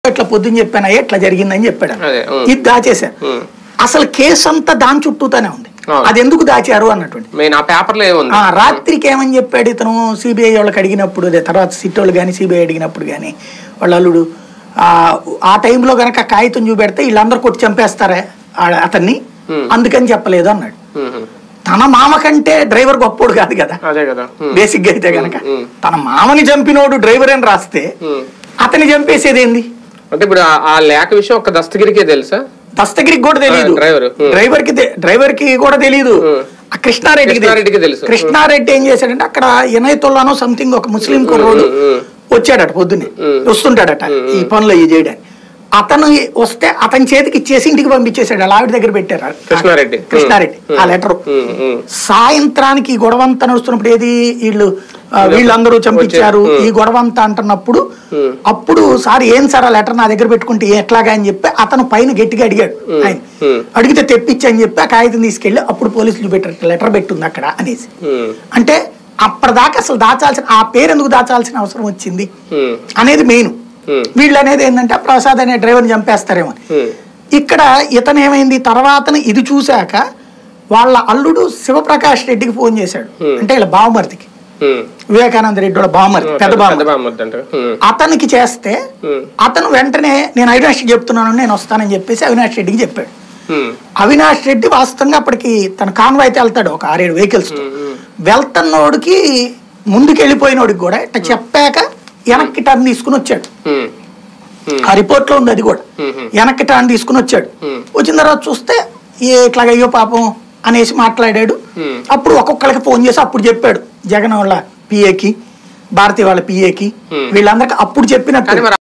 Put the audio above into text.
ఇట్లా పొద్దున్న చెప్పాను అయ్యా ఇట్లా జరిగిందని చెప్పాడు అదే, ఉం. ఇది దాచేశారు ఉం. అసలు కేసు అంతా దాని చుట్టూతానే ఉంది అవును. అది ఎందుకు దాచారు అన్నటువంటి మెయిన్ ఆ పేపర్లో ఏముంది ఆ రాత్రికి ఏమని చెప్పాడు ఇతను సిబిఐ వాళ్ళకి అడిగినప్పుడు అదే తర్వాత సిట్ వాళ్ళు కానీ సిబిఐ అడిగినప్పుడు కానీ వాళ్ళ అల్లుడు ఆ, ఆ టైంలో గనక కాగితం చూపెడితే వీళ్ళందరూ కొట్టి చంపేస్తారా ఆ- అతన్ని Hmm. అందుకని చెప్పలేదు అన్నాడు ఉహు. తన మామ కంటే డ్రైవర్ గొప్పోడు కాదు కదా అదే కదా ఉం. బేసిక్ గా అయితే గనక Hmm. తన మామని చంపినోడు డ్రైవర్ అని రాస్తే ఉం. అతన్ని చంపేసేది ఏంది అంటే ఇప్పుడు ఆ- ఆ లేఖ విషయం ఒక దస్తగిరికే తెలుసా దస్తగిరికి కూడా తెలియదు ఆ, డ్రైవరు. Hmm. డ్రైవర్ కి డ్రైవర్ కి కూడా తెలియదు Hmm. ఆ కృష్ణారెడ్డికి కృష్ణారెడ్డికి తెలుసు. కృష్ణారెడ్డి ఏం చేశాడంటే అక్కడ ఎనైతుల్లానో సంథింగ్ ఒక ముస్లిం కుర్రోడు Hmm, hmm, వచ్చాడట పొద్దున్నే Hmm. వస్తుంటాడట Hmm, ఈ పనులు ఇవి చేయడానికి అతను వస్తే అతని చేతికి ఇచ్చేసి ఇంటికి పంపించేశాడు వాళ్ళ ఆవిడ దగ్గర పెట్టారు కృష్ణారెడ్డి. కృష్ణారెడ్డి Hmm. ఆ లెటర్ ఉం, ఉం. సాయంత్రానికి ఈ గొడవ అంతా నడుస్తున్నప్పుడు ఏది వీళ్ళు ఆ, వీళ్ళందరూ చంపించారు వచ్చారు. ఈ గొడవ అంతా అంటున్నప్పుడు Hmm. అప్పుడు సార్ ఏం సార్ ఆ లెటర్ నా దగ్గర పెట్టుకుంటే ఎట్లాగా అని చెప్పి అతను పైన గట్టిగా అడిగాడు ఆయన Hmm. అడిగితే తెప్పించి అని చెప్పి ఆ కాగితం తీసుకెళ్లి అప్పుడు పోలీసులు పెట్టారు లెటర్ పెట్టుంది అక్కడ అనేసి ఉం. అంటే అప్పటిదాకా అసలు దాచాల్సిన ఆ పేరు ఎందుకు దాచాల్సిన అవసరం వచ్చింది ఉం. అనేది మెయిన్ Hmm. వీళ్ళు అనేది ఏంటంటే ఆ ప్రసాద్ అనే డ్రైవర్ని చంపేస్తారేమో అని. ఉం. ఇక్కడ ఇతను ఏమైంది తర్వాత ఇది చూశాక వాళ్ళ అల్లుడు శివప్రకాష్ రెడ్డికి ఫోన్ చేశాడు Hmm. అంటే వీళ్ళ బావమరిదికి ఉం. వివేకానంద రెడ్డి వాళ్ళ బావమరిది పెద్ద పెద్ద బావమరిది బామ్మద్దు అంటారు ఉం. అతనికి చేస్తే ఉం. అతను వెంటనే నేను అవినాష్కి చెప్తున్నాను నేను వస్తానని చెప్పేసి అవినాష్ రెడ్డికి చెప్పాడు ఉం. అవినాష్ రెడ్డి వాస్తవంగా అప్పటికి తన కాన్వాయ్ అయితే వెళ్తాడు ఒక ఆరేడు వెహికల్స్ ఉం. ఉం. వెళ్తున్నోడికి ముందుకు వెళ్ళిపోయినోడికి కూడా ఇట్లా చెప్పాక వెనక్కి టర్న్ తీసుకుని వచ్చాడు ఉం. ఉం. ఆ రిపోర్ట్ లో ఉంది అది కూడా మ్మ్. వెనక్కి టర్న్ తీసుకుని వచ్చాడు మ్మ్. వచ్చిన తర్వాత చూస్తే ఏ ఇట్లాగ అయ్యో పాపం అనేసి మాట్లాడాడు మ్మ్. అప్పుడు ఒక్కొక్కరికి ఫోన్ చేసి అప్పుడు చెప్పాడు జగన్ వాళ్ళ పిఏకి భారతి వాళ్ళ పిఏకి మ్మ్. వీళ్ళందరికి అప్పుడు చెప్పినట్టు కానీ మరి